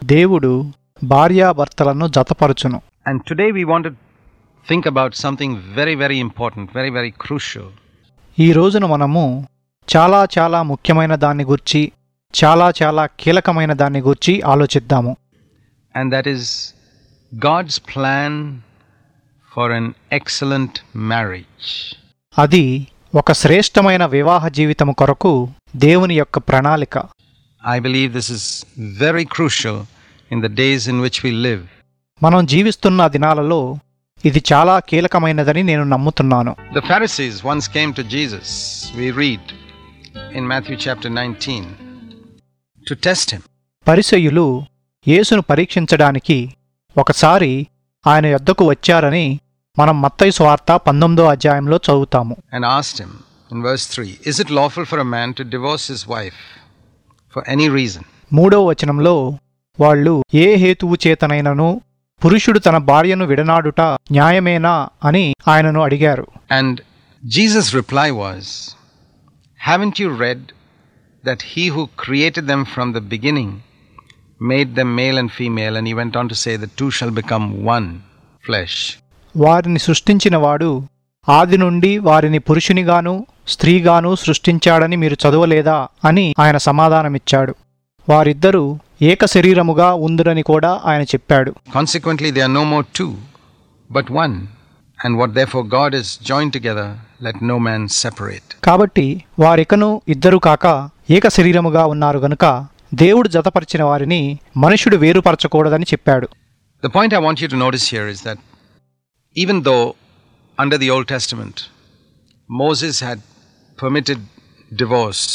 దేవుడు భార్యాభర్తలను జతపరచును And today we want to think about something very, very important, very, very crucial. ఈ రోజున మనము చాలా చాలా ముఖ్యమైన దాన్ని గురించి చాలా చాలా కీలకమైన దాన్ని గురించి ఆలోచిద్దాము And that is God's plan for an excellent marriage. అది ఒక శ్రేష్టమైన వివాహ జీవితము కొరకు దేవుని యొక్క ప్రణాళిక I believe this is very crucial in the days in which we live. మనం జీవిస్తున్న దినాలలో ఇది చాలా కీలకమైనదని నేను నమ్ముతున్నాను The Pharisees once came to Jesus, we read in Matthew chapter 19, to test him. పరిసయులు యేసును పరీక్షించడానికి ఒకసారి ఆయన యొద్దకు వచ్చారని మనం మత్తయి సువార్త పంతొమ్మిదో అధ్యాయంలో చదువుతాము and asked him in verse 3 Is it lawful for a man to divorce his wife for any reason? మూడో వచనంలో వాళ్ళు ఏ హేతువు చేతనైనను పురుషుడు తన భార్యను విడనాడుట న్యాయమేనా అని ఆయనను అడిగారు And Jesus' reply was, Haven't you read that he who created them from the beginning made them male and female? And he went on to say, The two shall become one flesh. వారిని సృష్టించిన వాడు ఆది నుండి వారిని పురుషునిగాను స్త్రీగాను సృష్టించాడని మీరు చదవలేదా అని ఆయన సమాధానమిచ్చాడు వారిద్దరూ ఏక శరీరముగా ఉందురని కూడా ఆయన చెప్పాడు Consequently, they are no more two, but one. And what therefore God has joined together, let no man separate. కాబట్టి వారికను ఇద్దరు కాక ఏక శరీరముగా ఉన్నారు గనుక దేవుడు జతపరిచిన వారిని మనుషుడు వేరుపరచకూడదని చెప్పాడు The point I want you to notice here is that even though under the Old Testament Moses had permitted divorce,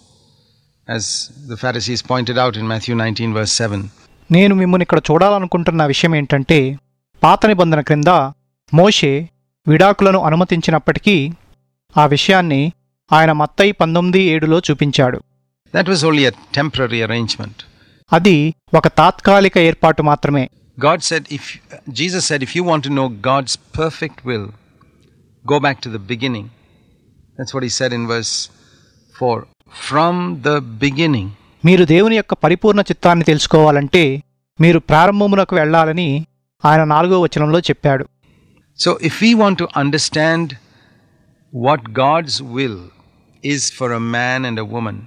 as the Pharisees pointed out in Matthew 19, verse 7, నేను మిమ్మల్ని ఇక్కడ చూడాలనుకుంటున్న విషయం ఏంటంటే పాత నిబంధన క్రింద మోషే విడాకులను అనుమతించినప్పటికీ ఆ విషయాన్ని ఆయన మత్తయి పంతొమ్మిది ఏడులో చూపించాడు that was only a temporary arrangement. అది ఒక తాత్కాలిక ఏర్పాటు మాత్రమే God said, if Jesus said, if you want to know God's perfect will, go back to the beginning. That's what he said in verse 4. From the beginning. మీరు దేవుని యొక్క పరిపూర్ణ చిత్తాన్ని తెలుసుకోవాలంటే మీరు ప్రారంభమునకు వెళ్ళాలని ఆయన నాలుగో వచనంలో చెప్పాడు So, if we want to understand what God's will is for a man and a woman,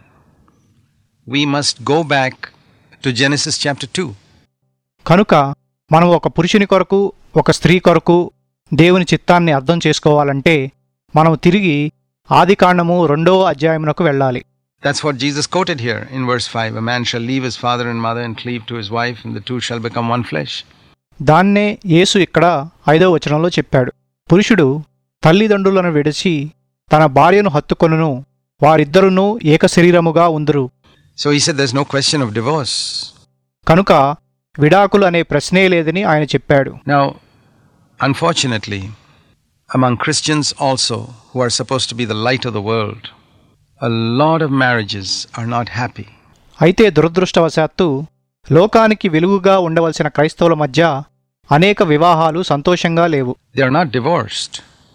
we must go back to Genesis chapter 2. కనుక మనం ఒక పురుషుని కొరకు ఒక స్త్రీ కొరకు దేవుని చిత్తాన్ని అర్థం చేసుకోవాలంటే మనం తిరిగి ఆదికాండము రెండో అధ్యాయమునకు వెళ్ళాలి That's what Jesus quoted here in verse 5 A man shall leave his father and mother and cleave to his wife, and the two shall become one flesh. దాన్నే యేసు ఇక్కడ ఐదో వచనంలో చెప్పాడు పురుషుడు తల్లిదండ్రులను విడిచి తన భార్యను హత్తుకొనును వారిద్దరును ఏక శరీరముగా ఉందురు So he said there's no question of divorce. కనుక విడాకులు అనే ప్రశ్నే లేదని ఆయన చెప్పాడు Now, unfortunately, among Christians also, who are supposed to be the light of the world, a lot of marriages are not happy. అయితే దురదృష్టవశాత్తు లోకానికి వెలుగుగా ఉండవలసిన క్రైస్తవుల మధ్య అనేక వివాహాలు సంతోషంగా లేవు They are not divorced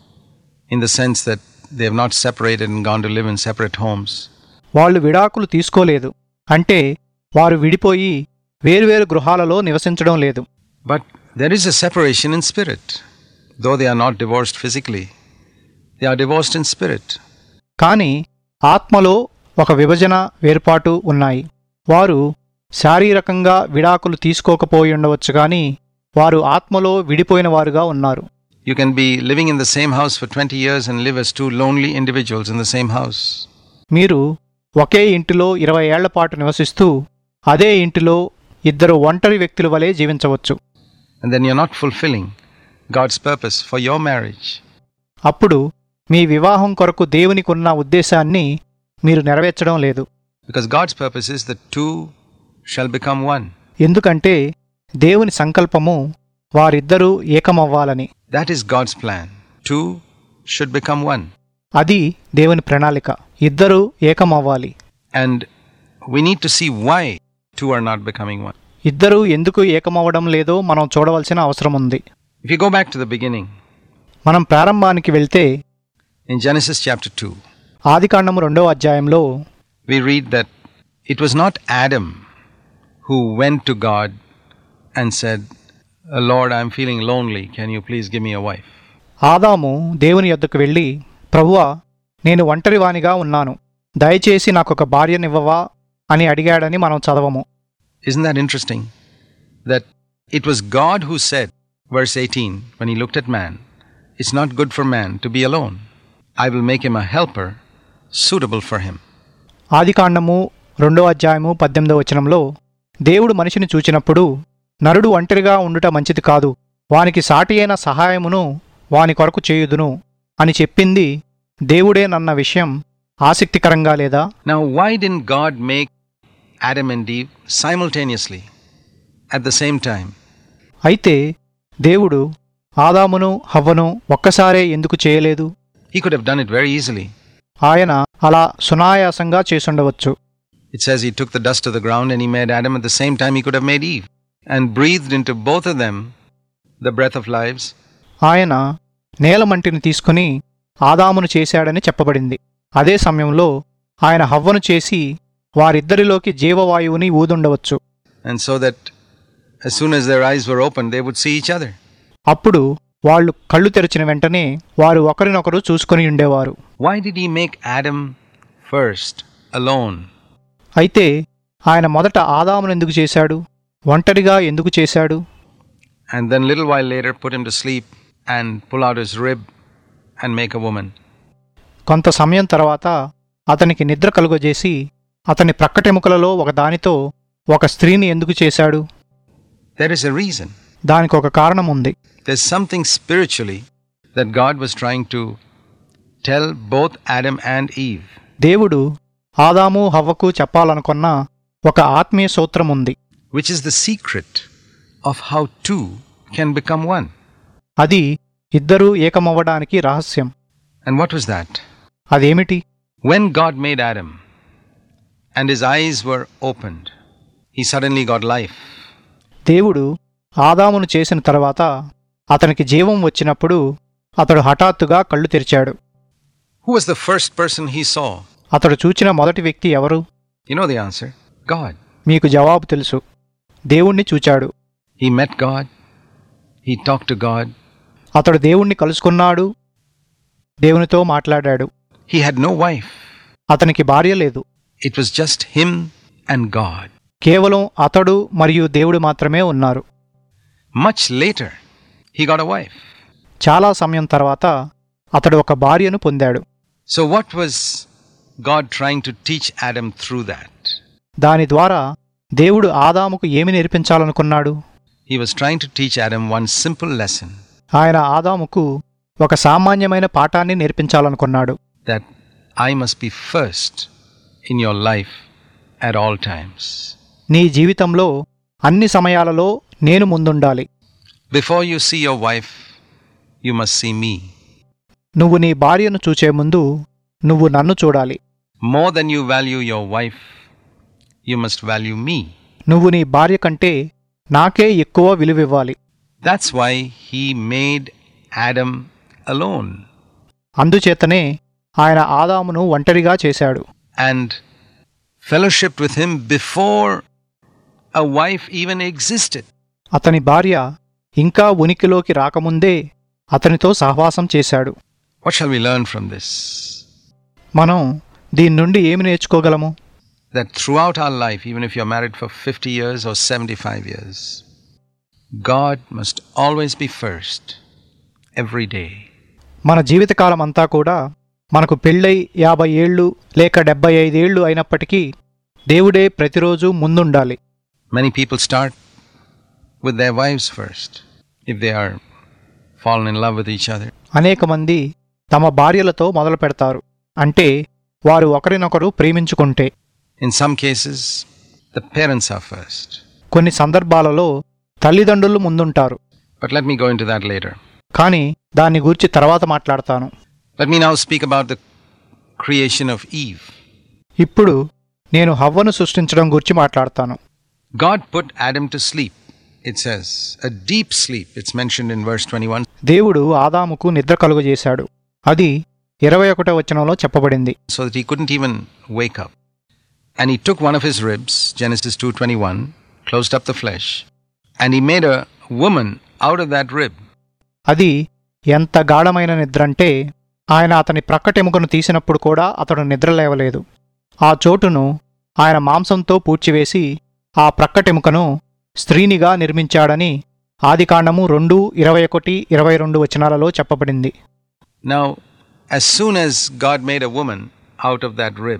in the sense that they have not separated and gone to live in separate homes. వాళ్ళు విడాకులు తీసుకోలేదు అంటే వారు విడిపోయి వేరువేరు గృహాలలో నివసించడం లేదు But there is a separation in spirit. Though they are not divorced physically, they are divorced in spirit. కానీ ఆత్మలో ఒక విభజన వేర్పాటు ఉన్నాయి వారు శారీరకంగా విడాకులు తీసుకోకపోయి ఉండవచ్చు కానీ వారు ఆత్మలో విడిపోయిన వారుగా ఉన్నారు You can be living in the same house for 20 years and live as two lonely individuals in the same house. మీరు ఒకే ఇంటిలో ఇరవై ఏళ్ల పాటు నివసిస్తూ అదే ఇంటిలో ఇద్దరు ఒంటరి వ్యక్తుల వలె జీవించవచ్చు And then you're not fulfilling God's purpose for your marriage. అప్పుడు మీ వివాహం కొరకు దేవునికున్న ఉద్దేశాన్ని మీరు నెరవేర్చడం లేదు Because God's purpose is that two shall become one. ఎందుకంటే దేవుని సంకల్పము వారిద్దరూ ఏకమవ్వాలని That is God's plan. Two should become one. అది దేవుని ప్రణాళిక ఇద్దరూ ఏకమవ్వాలి And we need to see why two are not becoming one. ఇద్దరూ ఎందుకు ఏకమవ్వడం లేదో మనం చూడవలసిన అవసరం ఉంది If you go back to the beginning, మనం ప్రారంభానికి వెళ్తే in Genesis chapter 2, ఆదికాండము రెండవ అధ్యాయంలో we read that it was not Adam who went to God and said, "Uh, Lord, I'm feeling lonely. Can you please give me a wife? ఆదాము దేవుని యొద్దకు వెళ్ళి ప్రభువా నేను ఒంటరివానిగా ఉన్నాను దయచేసి నాకొక భార్యనివ్వవా అని అడిగాడని మనం చదవము Isn't that interesting? That it was God who said, verse 18, when he looked at man, It's not good for man to be alone. I will make him a helper suitable for him. ఆదికాండము రెండో అధ్యాయము పద్దెనిమిదో వచనంలో దేవుడు మనిషిని చూచినప్పుడు నరుడు ఒంటరిగా ఉండుట మంచిది కాదు వానికి సాటి అయిన సహాయమును వాని కొరకు చేయుదును అని చెప్పింది దేవుడేనన్న విషయం ఆసక్తికరంగా లేదా Now, why didn't God make Adam and Eve simultaneously at the same time? అయితే దేవుడు ఆదామును హవ్వను ఒక్కసారే ఎందుకు చేయలేదు He could have done it very easily. ఆయన అలా సునాయాసంగా చేసుండవచ్చు It says he took the dust of the ground and he made Adam at the same time he could have made Eve and breathed into both of them the breath of lives. ఆయన నేలమంటిని తీసుకుని ఆదామును చేశాడని చెప్పబడింది అదే సమయంలో ఆయన హవ్వను చేసి వారిద్దరిలోకి జీవవాయువుని ఊదుండవచ్చు And so that as soon as their eyes were opened, they would see each other. అప్పుడు వాళ్ళు కళ్ళు తెరిచిన వెంటనే వారు ఒకరినొకరు చూసుకొని ఉండేవారు Why did he make Adam first, alone? అయితే ఆయన మొదట ఆదామును ఎందుకు చేశాడు ఒంటరిగా ఎందుకు చేశాడు And then, little while later, put him to sleep and pull out his rib and make a woman? కొంత సమయం తర్వాత అతనికి నిద్ర కలుగజేసి అతని ప్రక్కటెముకలలో ఒక దానితో ఒక స్త్రీని ఎందుకు చేశాడు There is a reason. దానికి ఒక కారణం ఉంది There's something spiritually that God was trying to tell both Adam and Eve. దేవుడు ఆదాము హవ్వకు చెప్పాలనుకున్న ఒక ఆత్మీయ సూత్రం ఉంది which is the secret of how two can become one. అది ఇద్దరూ ఏకమవ్వడానికి రహస్యం And what was that? అదేమిటి When God made Adam and his eyes were opened, he suddenly got life. దేవుడు ఆదామును చేసిన తర్వాత అతనికి జీవం వచ్చినప్పుడు అతడు హఠాత్తుగా కళ్ళు తెరిచాడు Who was the first person he saw? అతడు చూచిన మొదటి వ్యక్తి ఎవరు You know the answer God. మీకు జవాబు తెలుసు దేవుణ్ణి చూచాడు He met God, he talked to God, అతడు దేవుణ్ణి కలుసుకున్నాడు దేవునితో మాట్లాడాడు he had no wife. అతనికి భార్య లేదు It was just him and God. కేవలం అతడు మరియు దేవుడు మాత్రమే ఉన్నారు Much later, he got a wife. చాలా సమయం తర్వాత అతడు ఒక భార్యను పొందాడు So, what was God trying to teach Adam through that? దాని ద్వారా దేవుడు ఆదాముకు ఏమి నేర్పించాలనుకున్నాడు He was trying to teach Adam one simple lesson ఆయన ఆదాముకు ఒక సామాన్యమైన పాఠాన్ని నేర్పించాలనుకున్నాడు that I must be first in your life at all times. నీ జీవితంలో అన్ని సమయాలలో నేను ముందుండాలి Before you see your wife, you must see me. నువ్వు నీ భార్యను చూచే ముందు నువ్వు నన్ను చూడాలి More than you value your wife, you must value me. నువ్వు నీ భార్య కంటే నాకే ఎక్కువ విలువివ్వాలి That's why he made Adam alone అందుచేతనే ఆయన ఆదామును ఒంటరిగా చేశాడు and fellowshiped with him before a wife even existed. అతని భార్య ఇంకా ఉనికిలోకి రాకముందే అతనితో సహవాసం చేశాడు What shall we learn from this? మనం దీని నుండి ఏమి నేర్చుకోగలము That throughout our life, even if you're married for 50 years or 75 years, God must always be first, every day. మన జీవితకాలం అంతా కూడా మనకు పెళ్ళై యాభై ఏళ్ళు లేక డెబ్బై ఐదేళ్లు అయినప్పటికీ దేవుడే ప్రతిరోజు ముందుండాలి Many people start with their wives first, if they are fallen in love with each other. అనేక మంది తమ భార్యలతో మొదలు పెడతారు అంటే వారు ఒకరినొకరు ప్రేమించుకుంటే In some cases, the parents are first. కొన్ని సందర్భాలలో తల్లిదండ్రులు ముందుంటారు But let me go into that later. కానీ దాన్ని గూర్చి తర్వాత మాట్లాడతాను Let me now speak about the creation of Eve. ఇప్పుడు నేను హవ్వను సృష్టించడం గురించి మాట్లాడతాను God put Adam to sleep, it says, a deep sleep. It's mentioned in verse 21. దేవుడు ఆదాముకు నిద్ర కలుగజేశాడు అది ఇరవై ఒకటో వచనంలో చెప్పబడింది so that he couldn't even wake up. And he took one of his ribs, Genesis 2:21, closed up the flesh, and he made a woman out of that rib. అది ఎంత గాఢమైన నిద్ర అంటే ఆయన అతని ప్రక్కటెముకను తీసినప్పుడు కూడా అతడు నిద్ర లేవలేదు ఆ చోటును ఆయన మాంసంతో పూడ్చివేసి ఆ ప్రక్కటెముకను స్త్రీనిగా నిర్మించాడని ఆదికాండము రెండు ఇరవై ఒకటి ఇరవై రెండు వచనాలలో చెప్పబడింది Now, as soon as God made a woman out of that rib,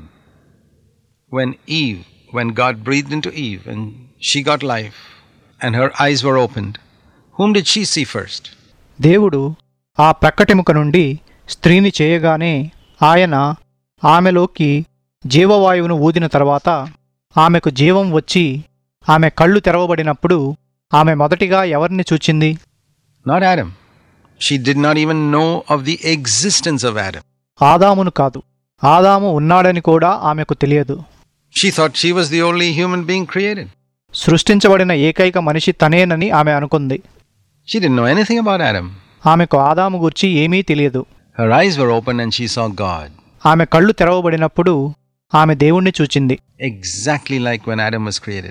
when Eve, when God breathed into Eve and she got life and her eyes were opened, whom did she see first? దేవుడు ఆ ప్రక్కటెముక నుండి స్త్రీని చేయగానే ఆయన ఆమెలోకి జీవవాయువును ఊదిన తర్వాత ఆమెకు జీవం వచ్చి ఆమె కళ్ళు తెరవబడినప్పుడు ఆమె మొదటిగా ఎవరిని చూచింది Not Adam. She did not even know of the existence of Adam. ఆదామును కాదు ఆదాము ఉన్నాడని కూడా ఆమెకు తెలియదు She thought she was the only human being created. సృష్టించబడిన ఏకైక మనిషి తనేనని ఆమె అనుకుంది She didn't know anything about Adam. ఆమెకు ఆదాము గురించి ఏమీ తెలియదు Her eyes were open and she saw God, ఆమె కళ్ళు తెరవబడినప్పుడు ఆమె దేవుణ్ణి చూచింది exactly like when Adam was created.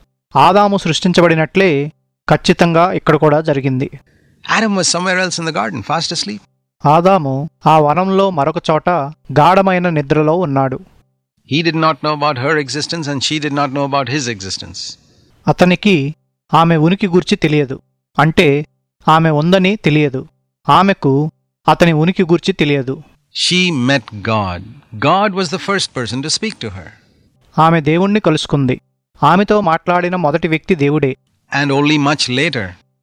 ఆదాము సృష్టించబడినట్లే ఖచ్చితంగా ఇక్కడ కూడా జరిగింది Adam was somewhere else in the garden, fast asleep. ఆదాము ఆ వనంలో మరొక చోట గాఢమైన నిద్రలో ఉన్నాడు He did not know about her existence and she did not know about his existence. అతనికి ఆమె ఉనికి గురించి తెలియదు అంటే ఆమె ఉందని తెలియదు ఆమెకు అతని ఉనికి గురించి తెలియదు She met God. God was the first person to speak to her. ఆమె దేవుణ్ణి కలుసుకుంది ఆమెతో మాట్లాడిన మొదటి వ్యక్తి దేవుడే And only much later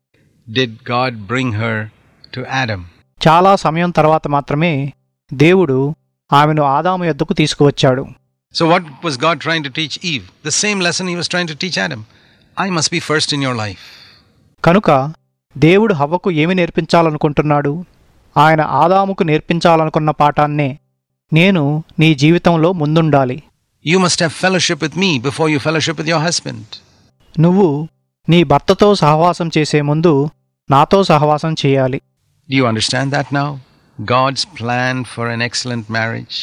did God bring her to Adam. చాలా సమయం తర్వాత మాత్రమే దేవుడు ఆమెను ఆదాము యొద్దకు తీసుకువచ్చాడు So, what was God trying to teach Eve? The same lesson he was trying to teach Adam. I must be first in your life. కనుక దేవుడు హవ్వకు ఏమి నేర్పించాలనుకుంటున్నాడు ఆయన ఆదాముకు నేర్పించాలనుకున్న పాఠాన్నే నేను నీ జీవితంలో ముందుండాలి You must have fellowship with me before you fellowship with your husband. నువ్వు నీ భర్తతో సహవాసం చేసే ముందు నాతో సహవాసం చేయాలి Do you understand that now? God's plan for an excellent marriage.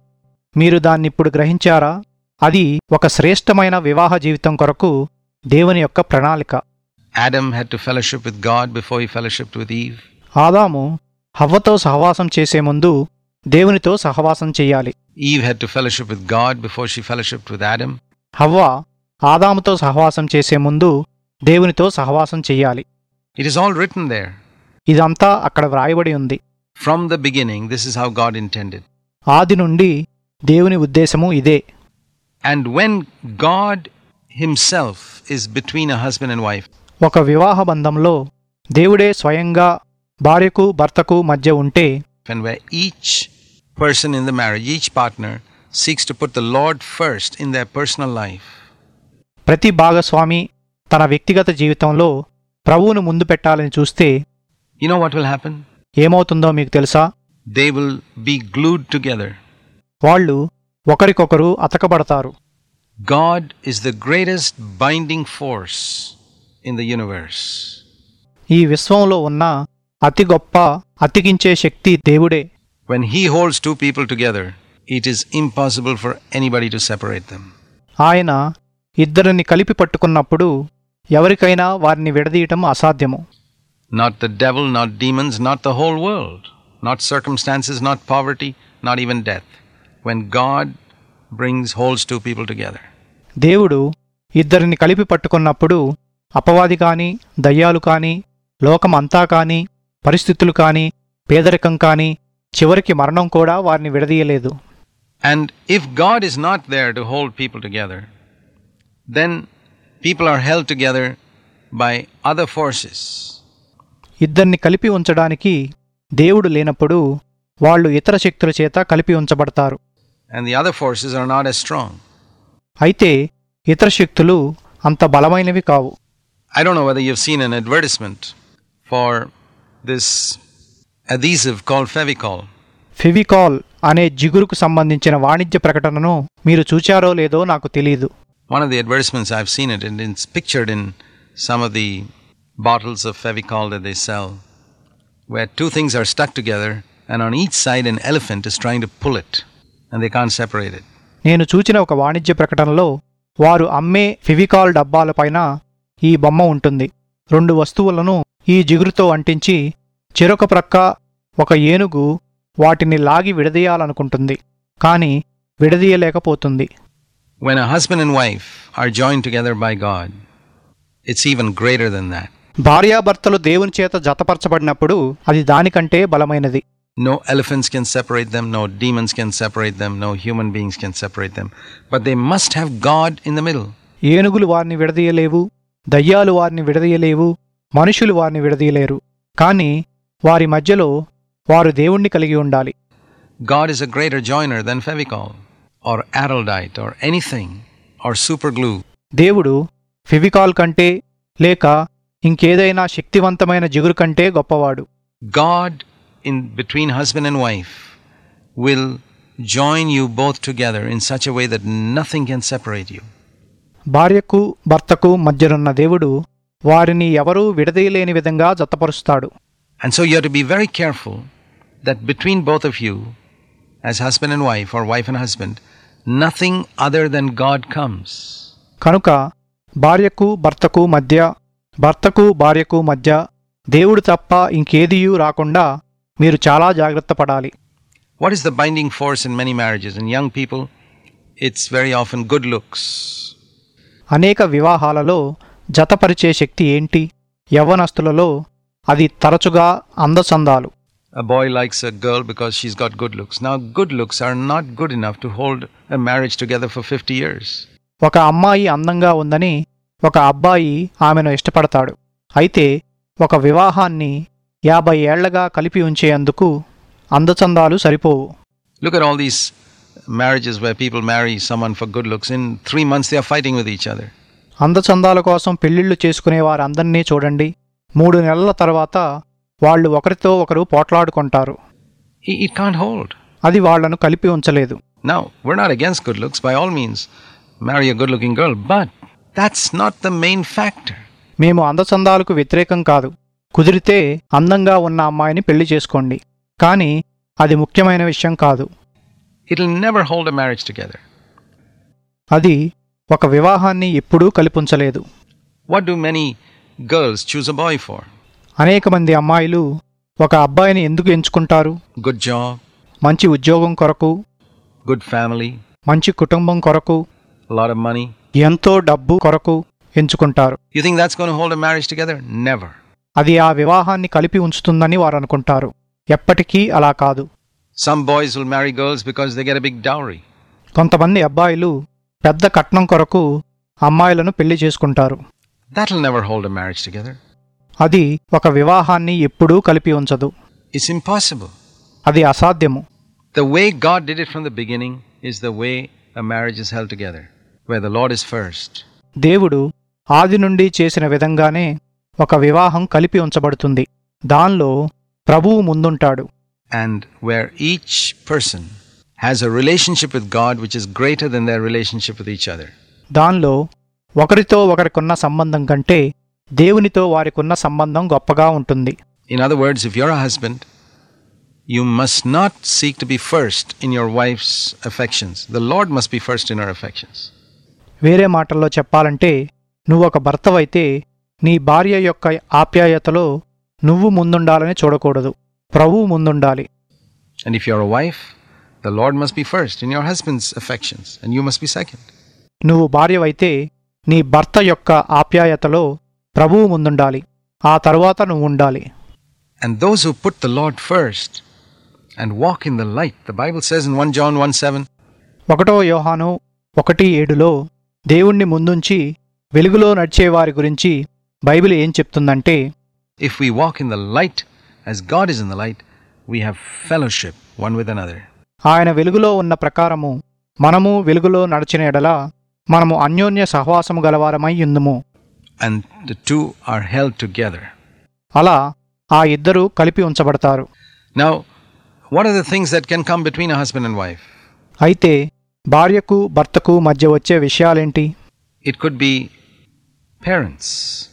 మీరు దాన్నిప్పుడు గ్రహించారా అది ఒక శ్రేష్టమైన వివాహ జీవితం కొరకు దేవుని యొక్క ప్రణాళిక Adam had to fellowship with God before he fellowshipped with Eve. ఆదాము హవ్వతో సహవాసం చేసే ముందు దేవునితో సహవాసం చేయాలి Eve had to fellowship with God before she fellowshipped with Adam. హవ్వ ఆదాముతో సహవాసం చేసే ముందు దేవునితో సహవాసం చెయ్యాలి It is all written there. ఇదంతా అక్కడ వ్రాయబడి ఉంది From the beginning, this is how God intended. ఆది నుండి దేవుని ఉద్దేశము ఇదే And when God Himself is between a husband and wife, ఒక వివాహ బంధంలో దేవుడే స్వయంగా భార్యకు భర్తకు మధ్య ఉంటే and where each person in the marriage, each partner, seeks to put the Lord first in their personal life, ప్రతి భాగస్వామి తన వ్యక్తిగత జీవితంలో ప్రభువును ముందు పెట్టాలని చూస్తే you know what will happen? ఏమవుతుందో మీకు తెలుసా They will be glued together. వాళ్ళు ఒకరికొకరు అతకబడతారు God is the greatest binding force in the universe. ఈ విశ్వంలో ఉన్న అతి గొప్ప అతికించే శక్తి దేవుడే When He holds two people together, it is impossible for anybody to separate them. ఆయన ఇద్దరిని కలిపి పట్టుకున్నప్పుడు ఎవరికైనా వారిని విడదీయటం అసాధ్యము Not the devil, not demons, not the whole world, not circumstances, not poverty, not even death. When God brings, holds two people together. దేవుడు ఇద్దరిని కలిపి పట్టుకున్నప్పుడు అపవాది కాని దయ్యాలు కాని లోకం అంతా కాని పరిస్థితులు కాని పేదరికం కాని చివరికి మరణం కూడా వారిని విడదీయలేదు And if God is not there to hold people together, then people are held together by other forces. ఇద్దరిని కలిపి ఉంచడానికి దేవుడు లేనప్పుడు వాళ్ళు ఇతర శక్తుల చేత కలిపి ఉంచబడతారు And the other forces are not as strong. అయితే ఇతర శక్తులు అంత బలమైనవి కావు I don't know whether you've seen an advertisement for this adhesive called Fevicol. Fevicol అనే జిగురుకు సంబంధించిన వాణిజ్య ప్రకటనను మీరు చూచారో లేదో నాకు తెలియదు One of the advertisements I've seen it, and it's pictured in some of the bottles of Fevicol that they sell, where two things are stuck together, and on each side an elephant is trying to pull it, and they can't separate it. నేను చూచిన ఒక వాణిజ్య ప్రకటనలో వారు అమ్మే ఫివికాల్ డబ్బాలపైన ఈ బొమ్మ ఉంటుంది రెండు వస్తువులను ఈ జిగురుతో అంటించి చెరొక ప్రక్క ఒక ఏనుగు వాటిని లాగి విడదీయాలనుకుంటుంది కానీ విడదీయలేకపోతుంది When a husband and wife are joined together by God, it's even greater than that. భార్యాభర్తలు దేవుని చేత జతపరచబడినప్పుడు అది దానికంటే బలమైనది No elephants can separate them, no demons can separate them, no human beings can separate them. But they must have God in the middle. ఏనుగులు వారిని విడదీయలేవు దయ్యాలు వారిని విడదీయలేవు మనుషులు వారిని విడదీయలేరు కానీ వారి మధ్యలో వారు దేవుణ్ణి కలిగి ఉండాలి God is a greater joiner than Fevicol, or Araldite, or anything, or superglue. దేవుడు ఫివికాల్ కంటే లేక ఇంకేదైనా శక్తివంతమైన జిగురు కంటే గొప్పవాడు God, in between husband and wife, will join you both together in such a way that nothing can separate you. భార్యకు భర్తకు మధ్యనున్న దేవుడు వారిని ఎవరూ విడదీయలేని విధంగా జతపరుస్తాడు And so you have to be very careful that between both of you, as husband and wife, or wife and husband, nothing other than God comes. కనుక భార్యకు భర్తకు మధ్య భర్తకు భార్యకు మధ్య దేవుడు తప్ప ఇంకేదియూ రాకుండా మీరు చాలా జాగ్రత్త పడాలి What is the binding force in many marriages? In young people, it's very often good looks. అనేక వివాహాలలో జతపరిచే శక్తి ఏంటి యవ్వనస్తులలో అది తరచుగా అందచందాలు A boy likes a girl because she's got good looks. Now, good looks are not good enough to hold a marriage together for 50 years. ఒక అమ్మాయి అందంగా ఉందని ఒక అబ్బాయి ఆమెను ఇష్టపడతాడు అయితే ఒక వివాహాన్ని యాభై ఏళ్లగా కలిపి ఉంచేందుకు అందచందాలు సరిపోవు Look at all these marriages where people marry someone for good looks. In three months, they are fighting with each other. అందచందాల కోసం పెళ్లిళ్లు చేసుకునే వారందరినీ చూడండి మూడు నెలల తర్వాత వాళ్ళు ఒకరితో ఒకరు పోట్లాడుకుంటారు It, it can't hold. అది వాళ్లను కలిపి ఉంచలేదు Now, we're not against good looks. By all means, marry a good looking girl. But that's not the main factor. మేము అందచందాలకు వ్యతిరేకం కాదు కుదిరితే అందంగా ఉన్న అమ్మాయిని పెళ్లి చేసుకోండి కానీ అది ముఖ్యమైన విషయం కాదు It'll never hold a marriage together. అది ఒక వివాహాన్ని ఎప్పుడూ కలిపుంచలేదు What do many girls choose a boy for? అనేక మంది అమ్మాయిలు ఒక అబ్బాయిని ఎందుకు ఎంచుకుంటారు Good job, మంచి ఉద్యోగం కొరకు good family, మంచి కుటుంబం కొరకు a lot of money. ఎంతో డబ్బు కొరకు ఎంచుకుంటారు You think that's going to hold a marriage together? Never. అది ఆ వివాహాన్ని కలిపి ఉంచుతుందని వారు అనుకుంటారు ఎప్పటికీ అలా కాదు Some boys will marry girls because they get a big dowry. కొంతమంది అబ్బాయిలు పెద్ద కట్నం కొరకు అమ్మాయిలను పెళ్లి చేసుకుంటారు That'll never hold a marriage together. అది ఒక వివాహాన్ని ఎప్పుడూ కలిపి ఉంచదు It's impossible. అది అసాధ్యము The way God did it from the beginning is the way a marriage is held together, where the Lord is first. దేవుడు ఆది నుండి చేసిన విధంగానే ఒక వివాహం కలిపి ఉంచబడుతుంది దానిలో ప్రభువు ముందుంటాడు and where each person has a relationship with God which is greater than their relationship with each other. దానిలో ఒకరితో ఒకరికున్న సంబంధం కంటే దేవునితో వారికున్న సంబంధం గొప్పగా ఉంటుంది In other words, if you're a husband, you must not seek to be first in your wife's affections. The Lord must be first in her affections. వేరే మాటల్లో చెప్పాలంటే నువ్వు ఒక భర్తవైతే నీ భార్య యొక్క ఆప్యాయతలో నువ్వు ముందుండాలని చూడకూడదు ప్రభువు ముందుండాలి And if you're a wife, the Lord must be first in your husband's affections, and you must be second. నువ్వు భార్యవైతే నీ భర్త యొక్క ఆప్యాయతలో ప్రభువు ముందుండాలి ఆ తరువాత నువ్వు ఉండాలి And those who put the Lord first and walk in the light, the Bible says in 1 John 1 7, ఒకటో యోహాను ఒకటి ఏడులో దేవుణ్ణి ముందుంచి వెలుగులో నడిచే వారి గురించి బైబిల్ ఏం చెప్తుందంటే if we walk in the light as God is in the light, we have fellowship one with another. ఆయన వెలుగులో ఉన్న ప్రకారము మనము వెలుగులో నడిచిన ఎడల మనము అన్యోన్య సహవాసము గలవారమై ఉందుము And the two are held together. అలా ఆ ఇద్దరు కలిపి ఉంచబడతారు Now, what are the things that can come between a husband and wife? అయితే భార్యకు భర్తకు మధ్య వచ్చే విషయాలేంటి It could be parents.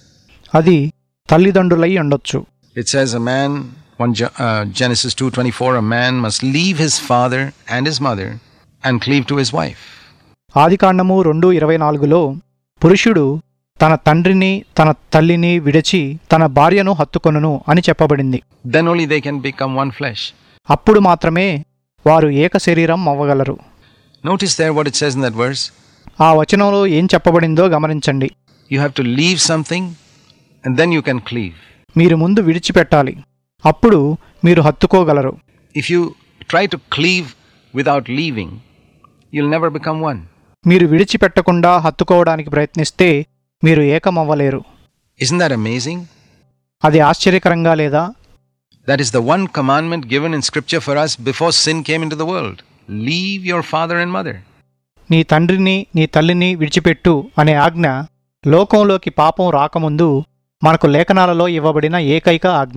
అది తల్లిదండ్రులై ఉండొచ్చు It says a man, one Jo- uh, Genesis 2:24, a man must leave his father and his mother and cleave to his wife. ఆదికాండము రెండు ఇరవై నాలుగులో పురుషుడు తన తండ్రిని తన తల్లిని విడిచి తన భార్యను హత్తుకొనును అని చెప్పబడింది Then only they can become one flesh. అప్పుడు మాత్రమే వారు ఏక శరీరం అవ్వగలరు Notice there what it says in that verse. ఆ వచనంలో ఏం చెప్పబడిందో గమనించండి You have to leave something and then you can cleave. మీరు ముందు విడిచిపెట్టాలి అప్పుడు మీరు హత్తుకోగలరు If you try to cleave without leaving, you'll never become one. మీరు విడిచిపెట్టకుండా హత్తుకోవడానికి ప్రయత్నిస్తే మీరు ఏకమవ్వలేరు Isn't that amazing? అది ఆశ్చర్యకరంగా లేదా That is the one commandment given in Scripture for us before sin came into the world. Leave your father and mother. నీ తండ్రిని నీ తల్లిని విడిచిపెట్టు అనే ఆజ్ఞ లోకంలోకి పాపం రాకముందు మనకు లేఖనాలలో ఇవ్వబడిన ఏకైక ఆజ్ఞ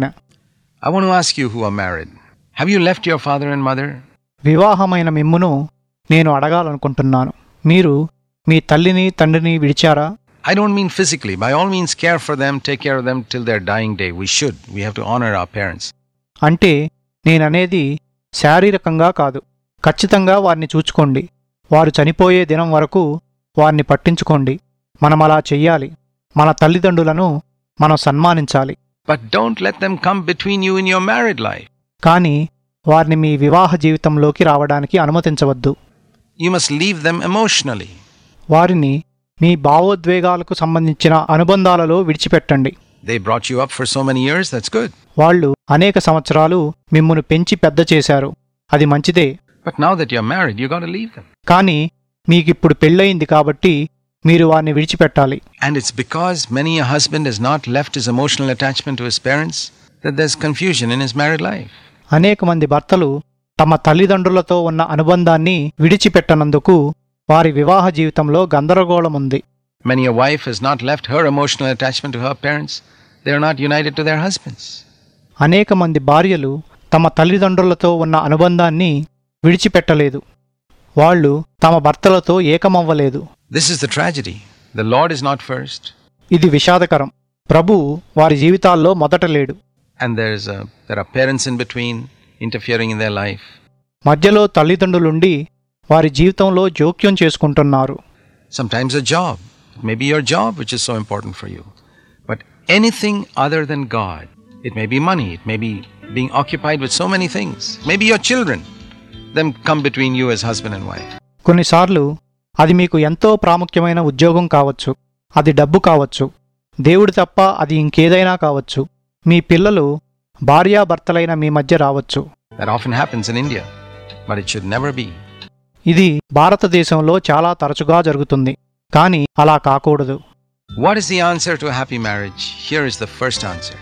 I want to ask you who are married have you left your father and mother? వివాహమైన మిమ్మును నేను అడగాలనుకుంటున్నాను మీరు మీ తల్లిని తండ్రిని విడిచారా I don't mean physically. By all means, care for them, take care of them till their dying day. We should. We have to honor our parents. అంటే నేననేది శారీరకంగా కాదు ఖచ్చితంగా వారిని చూచుకోండి వారు చనిపోయే దినం వరకు వారిని పట్టించుకోండి మనం అలా చెయ్యాలి మన తల్లిదండ్రులను మనం సన్మానించాలి But don't let them come between you in your married life. కానీ వారిని మీ వివాహ జీవితంలోకి రావడానికి అనుమతించవద్దు You must leave them emotionally. వారిని మీ భావోద్వేగాలకు సంబంధించిన అనుబంధాలలో విడిచిపెట్టండి They brought you up for so many years, that's good. వాళ్ళు అనేక సంవత్సరాలు మిమ్మును పెంచి పెద్ద చేశారు అది మంచిదే But now that you're married, you got to leave them. కానీ మీకిప్పుడు పెళ్ళయింది కాబట్టి మీరు వారిని విడిచిపెట్టాలి And it's because many a husband has not left his emotional attachment to his parents that there's confusion in his married life. అనేక మంది భర్తలు తమ తల్లిదండ్రులతో ఉన్న అనుబంధాన్ని విడిచిపెట్టనందుకు వారి వివాహ జీవితంలో గందరగోళం ఉంది Many a wife has not left her emotional attachment to her parents. They are not united to their husbands. అనేక మంది భార్యలు తమ తల్లిదండ్రులతో ఉన్న అనుబంధాన్ని విడిచిపెట్టలేదు వాళ్ళు తమ భర్తలతో ఏకమవ్వలేదు This is the tragedy. The Lord is not first, ఇది విషాదకరం ప్రభు వారి జీవితాల్లో మొదట లేడు and there's a, there are parents in between interfering in their life. మధ్యలో తల్లిదండ్రులుండి వారి జీవితంలో జోక్యం చేసుకుంటున్నారు Sometimes a job. It may be your job which is so important for you. But anything other than God, it may be money, it may be being occupied with so many things, maybe your children, them come between you as husband and wife. కొన్నిసార్లు అది మీకు ఎంతో ప్రాముఖ్యమైన ఉద్యోగం కావచ్చు అది డబ్బు కావచ్చు దేవుడు తప్ప అది ఇంకేదైనా కావచ్చు మీ పిల్లలు భార్యాభర్తలైన మీ మధ్య రావచ్చు That often happens in India, but it should never be. ఇది భారతదేశంలో చాలా తరచుగా జరుగుతుంది కానీ అలా కాకూడదు What is the answer to a happy marriage? Here is the first answer.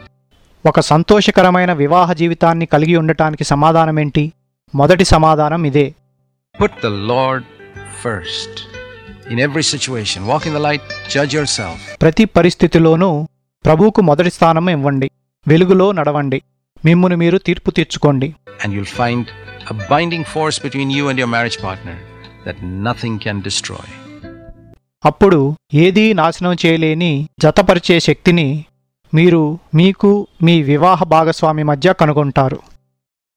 ఒక సంతోషకరమైన వివాహ జీవితాన్ని కలిగి ఉండటానికి సమాధానమేంటి మొదటి సమాధానం ఇదే Put the Lord first. In every situation, walk in the light, judge yourself. ప్రతి పరిస్థితిలోనూ ప్రభువుకు మొదటి స్థానం ఇవ్వండి వెలుగులో నడవండి మిమ్మును మీరు తీర్పు తీర్చుకోండి and you'll find a binding force between you and your marriage partner that nothing can destroy. అప్పుడు ఏదీ నాశనం చేయలేని జతపరిచే శక్తిని మీరు మీకు మీ వివాహ భాగస్వామి మధ్య కనుగొంటారు